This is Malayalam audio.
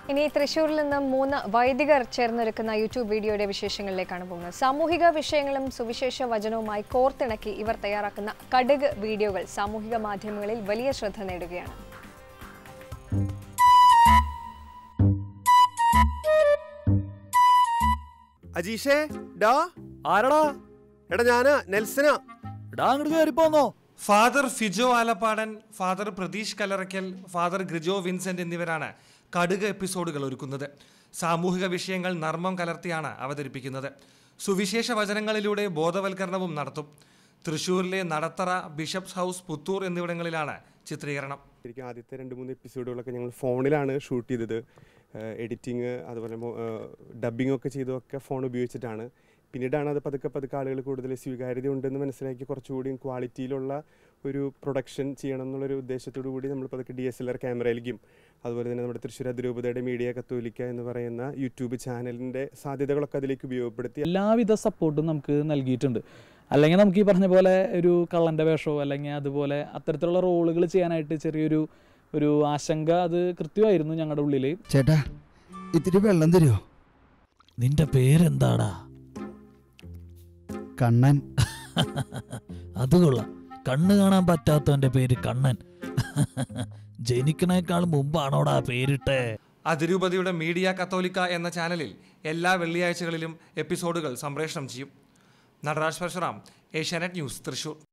ഇനി തൃശ്ശൂരിൽ നിന്ന് മൂന്ന് വൈദികർ ചേർന്നൊരുക്കുന്ന യൂട്യൂബ് വീഡിയോയുടെ വിശേഷങ്ങളിലേക്കാണ് പോകുന്നത് സാമൂഹിക വിഷയങ്ങളും സുവിശേഷ വചനവുമായി കോർത്തിണക്കി ഇവർ തയ്യാറാക്കുന്ന കടുക് വീഡിയോകൾ സാമൂഹിക മാധ്യമങ്ങളിൽ വലിയ ശ്രദ്ധ നേടുകയാണ് അജീഷേ ഡാ ആരടാ എടാ ഞാനാ നെൽസനാ എടാ അങ്ങോട്ട് കയറിപ്പോന്നോ father Fijo Alappadan father Pratheesh Kalarakkal father Grijo Vincent എന്നിവരാണ് കടുക് എപ്പിസോഡുകൾ ഒരുക്കുന്നത് സാമൂഹിക വിഷയങ്ങൾ നർമ്മം കലർത്തിയാണ് അവതരിപ്പിക്കുന്നത് സുവിശേഷ വചനങ്ങളിലൂടെ ബോധവൽക്കരണവും നടത്തും തൃശൂരിലെ നടത്തറ ബിഷപ്സ് ഹൗസ് പുത്തൂർ എന്നിവിടങ്ങളിലാണ് ചിത്രീകരണം ശരിക്കും ആദ്യത്തെ രണ്ട് മൂന്ന് എപ്പിസോഡുകളൊക്കെ ഞങ്ങൾ ഫോണിലാണ് ഷൂട്ട് ചെയ്തത് എഡിറ്റിങ് അതുപോലെ ഡബിങ് ഒക്കെ ചെയ്തതൊക്കെ ഫോൺ ഉപയോഗിച്ചിട്ടാണ് പിന്നീടാണ് അത് പതുക്കെ പതുക്കെ ആളുകൾ കൂടുതൽ സ്വീകാര്യത ഉണ്ടെന്ന് മനസ്സിലാക്കി കുറച്ചുകൂടി ക്വാളിറ്റിയിലുള്ള ഒരു പ്രൊഡക്ഷൻ ചെയ്യണം എന്നുള്ളൊരു ഉദ്ദേശത്തോടു കൂടി നമ്മൾ പതുക്കെ ഡി എസ് എൽ ആർ ക്യാമറയിലേക്കും അതുപോലെ തന്നെ നമ്മുടെ തൃശ്ശൂർ അതിരൂപതയുടെ മീഡിയ കത്തോലിക്ക എന്ന് പറയുന്ന യൂട്യൂബ് ചാനലിൻ്റെ സാധ്യതകളൊക്കെ അതിലേക്ക് ഉപയോഗപ്പെടുത്തി എല്ലാവിധ സപ്പോർട്ടും നമുക്ക് നൽകിയിട്ടുണ്ട് അല്ലെങ്കിൽ നമുക്ക് ഈ പറഞ്ഞ പോലെ ഒരു കള്ളൻ്റെ വേഷമോ അല്ലെങ്കിൽ അതുപോലെ അത്തരത്തിലുള്ള റോളുകൾ ചെയ്യാനായിട്ട് ചെറിയൊരു ഒരു ആശങ്ക അത് കൃത്യമായിരുന്നു ഞങ്ങളുടെ ഉള്ളിൽ ചേട്ടാ ഇത്തിരി വെള്ളം തരുമോ നിന്റെ പേരെന്താടാ കണ്ണൻ അത് കൊള്ളാം കണ്ണ് കാണാൻ പറ്റാത്തവന്റെ പേര് കണ്ണൻ ജനിക്കണേക്കാൾ മുമ്പാണോടാ പേരിട്ടെ അതിരൂപതയുടെ മീഡിയ കത്തോലിക്ക എന്ന ചാനലിൽ എല്ലാ വെള്ളിയാഴ്ചകളിലും എപ്പിസോഡുകൾ സംപ്രേഷണം ചെയ്യും നടരാജ് പരശുറാം ഏഷ്യാനെറ്റ് ന്യൂസ് തൃശൂർ